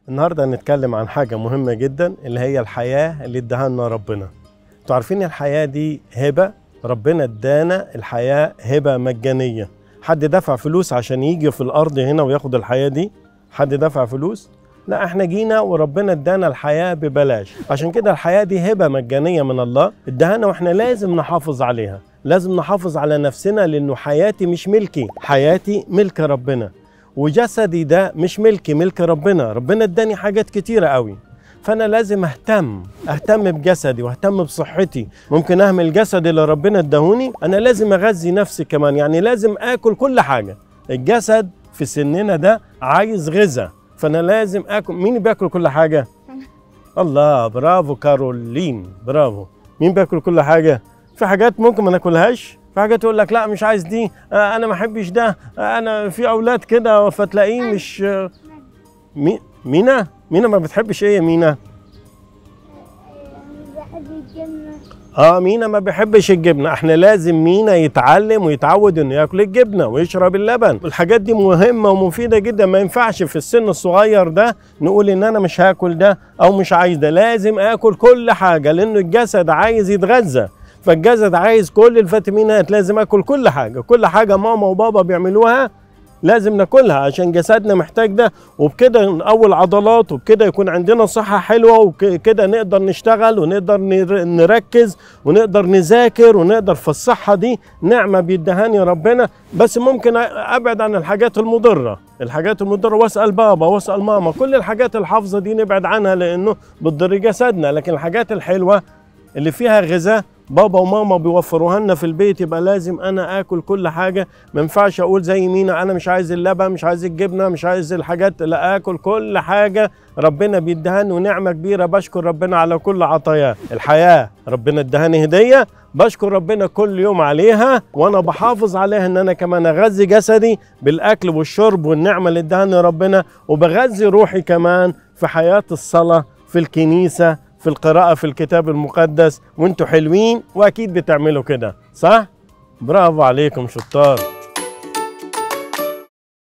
النهارده هنتكلم عن حاجة مهمة جدا اللي هي الحياة اللي اداها لنا ربنا. انتوا عارفين الحياة دي هبة ربنا ادانا الحياة هبة مجانية. حد دفع فلوس عشان يجي في الأرض هنا وياخد الحياة دي؟ حد دفع فلوس؟ لا احنا جينا وربنا ادانا الحياة ببلاش عشان كده الحياة دي هبة مجانية من الله ادانا واحنا لازم نحافظ عليها لازم نحافظ على نفسنا لانه حياتي مش ملكي حياتي ملك ربنا وجسدي ده مش ملكي ملك ربنا ربنا اداني حاجات كتيرة قوي فانا لازم اهتم اهتم بجسدي واهتم بصحتي ممكن اهمل جسدي اللي ربنا اداهوني انا لازم اغذي نفسي كمان يعني لازم اكل كل حاجه الجسد في سننا ده عايز غذاء فانا لازم اكل مين بياكل كل حاجه الله برافو كارولين برافو مين بياكل كل حاجه في حاجات ممكن ما ناكلهاش في حاجات يقول لك لا مش عايز دي آه انا ما احبش ده آه انا في اولاد كده فتلاقيه مش آه مي- مينا مينا ما بتحبش ايه يا مينا بحب الجبنة اه مينا ما بيحبش الجبنه احنا لازم مينا يتعلم ويتعود انه ياكل الجبنه ويشرب اللبن الحاجات دي مهمه ومفيده جدا ما ينفعش في السن الصغير ده نقول ان انا مش هاكل ده او مش عايز ده لازم اكل كل حاجه لانه الجسد عايز يتغذى فالجسد عايز كل الفيتامينات لازم اكل كل حاجه كل حاجه ماما وبابا بيعملوها لازم ناكلها عشان جسدنا محتاج ده وبكده نقوي العضلات وبكده يكون عندنا صحة حلوة وكده نقدر نشتغل ونقدر نر- نركز ونقدر نذاكر ونقدر في الصحة دي نعمة بيدهاني ربنا بس ممكن أ- أبعد عن الحاجات المضرة الحاجات المضرة واسأل بابا واسأل ماما كل الحاجات الحافظة دي نبعد عنها لأنه بتضر جسدنا لكن الحاجات الحلوة اللي فيها غذاء بابا وماما بيوفروها لنا في البيت يبقى لازم انا اكل كل حاجه ما ينفعش اقول زي مينا انا مش عايز اللبن مش عايز الجبنه مش عايز الحاجات لا اكل كل حاجه ربنا بيدهاني ونعمه كبيره بشكر ربنا على كل عطاياه الحياه ربنا ادهاني هديه بشكر ربنا كل يوم عليها وانا بحافظ عليها ان انا كمان اغذي جسدي بالاكل والشرب والنعمه اللي ادهاني ربنا وبغذي روحي كمان في حياه الصلاه في الكنيسه في القراءة في الكتاب المقدس وانتوا حلوين واكيد بتعملوا كده صح؟ برافو عليكم شطار